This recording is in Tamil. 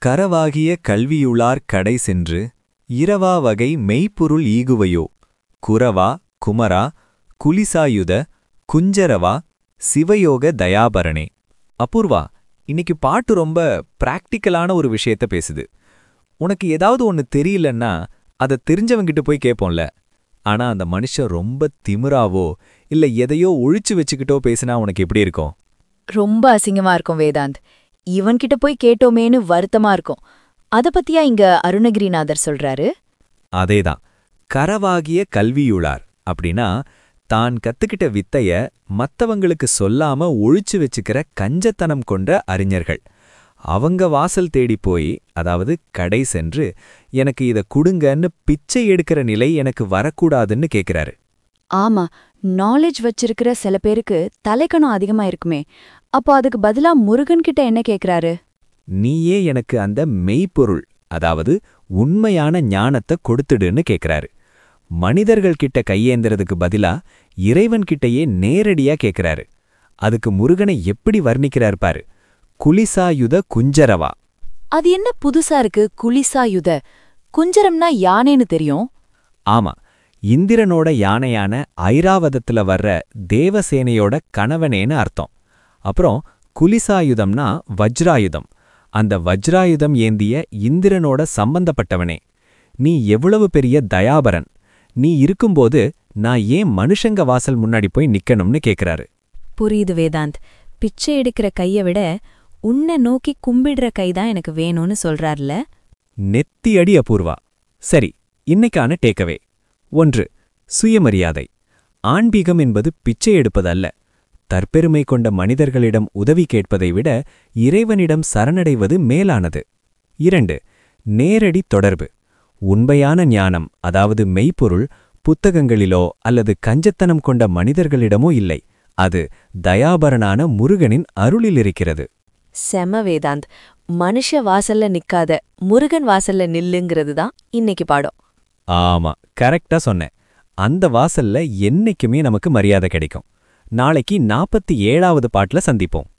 கரவாகிய கல்வியுளார் கடை சென்று இரவா வகை மெய்ப்பொருள் ஈகுவையோ குரவா குமரா குலிசாயுத குஞ்சரவா சிவயோக தயாபரணே அபூர்வா இன்னைக்கு பாட்டு ரொம்ப பிராக்டிக்கலான ஒரு விஷயத்த பேசுது உனக்கு ஏதாவது ஒன்று தெரியலன்னா அதை தெரிஞ்சவங்கிட்ட போய் கேட்போம்ல ஆனா அந்த மனுஷன் ரொம்ப திமிராவோ இல்ல எதையோ ஒழிச்சு வச்சுக்கிட்டோ பேசினா உனக்கு எப்படி இருக்கும் ரொம்ப அசிங்கமா இருக்கும் வேதாந்த் இவன்கிட்ட போய் கேட்டோமேன்னு வருத்தமா இருக்கும் அத பத்தியா இங்க அருணகிரிநாதர் சொல்றாரு அதேதான் கரவாகிய கல்வியுளார் அப்படின்னா தான் கத்துக்கிட்ட வித்தைய மத்தவங்களுக்கு சொல்லாம ஒழிச்சு வச்சுக்கிற கஞ்சத்தனம் கொண்ட அறிஞர்கள் அவங்க வாசல் தேடி போய் அதாவது கடை சென்று எனக்கு இத குடுங்கன்னு பிச்சை எடுக்கிற நிலை எனக்கு வரக்கூடாதுன்னு கேக்குறாரு ஆமா நாலேஜ் வச்சிருக்கிற சில பேருக்கு தலைக்கணம் அதிகமா இருக்குமே அப்போ அதுக்கு பதிலா முருகன் கிட்ட என்ன கேக்குறாரு நீயே எனக்கு அந்த மெய்ப்பொருள் அதாவது உண்மையான ஞானத்தை கொடுத்துடுன்னு கேக்குறாரு மனிதர்கள் கிட்ட கையேந்திரதுக்கு பதிலா இறைவன் கிட்டயே நேரடியா கேக்குறாரு அதுக்கு முருகனை எப்படி வர்ணிக்கிறார் பாரு குலிசாயுத குஞ்சரவா அது என்ன புதுசா இருக்கு குலிசாயுத குஞ்சரம்னா யானைன்னு தெரியும் ஆமா இந்திரனோட யானையான ஐராவதத்துல வர்ற தேவசேனையோட கணவனேன்னு அர்த்தம் அப்புறம் குலிசாயுதம்னா வஜ்ராயுதம் அந்த வஜ்ராயுதம் ஏந்திய இந்திரனோட சம்பந்தப்பட்டவனே நீ எவ்வளவு பெரிய தயாபரன் நீ இருக்கும்போது நான் ஏன் மனுஷங்க வாசல் முன்னாடி போய் நிக்கணும்னு கேக்குறாரு புரியுது வேதாந்த் பிச்சை எடுக்கிற கைய விட உன்னை நோக்கி கும்பிடுற கைதான் எனக்கு வேணும்னு சொல்றார்ல நெத்தி அடி அபூர்வா சரி இன்னைக்கான டேக்கவே ஒன்று சுயமரியாதை ஆன்மீகம் என்பது பிச்சை எடுப்பதல்ல தற்பெருமை கொண்ட மனிதர்களிடம் உதவி கேட்பதை விட இறைவனிடம் சரணடைவது மேலானது இரண்டு நேரடி தொடர்பு உண்மையான ஞானம் அதாவது மெய்ப்பொருள் புத்தகங்களிலோ அல்லது கஞ்சத்தனம் கொண்ட மனிதர்களிடமோ இல்லை அது தயாபரனான முருகனின் அருளில் இருக்கிறது செம வேதாந்த் மனுஷ வாசல்ல நிக்காத முருகன் வாசல்ல நில்லுங்கிறது தான் இன்னைக்கு பாடம் ஆமா கரெக்டா சொன்னேன் அந்த வாசல்ல என்னைக்குமே நமக்கு மரியாதை கிடைக்கும் நாளைக்கு நாற்பத்தி ஏழாவது பாட்டுல சந்திப்போம்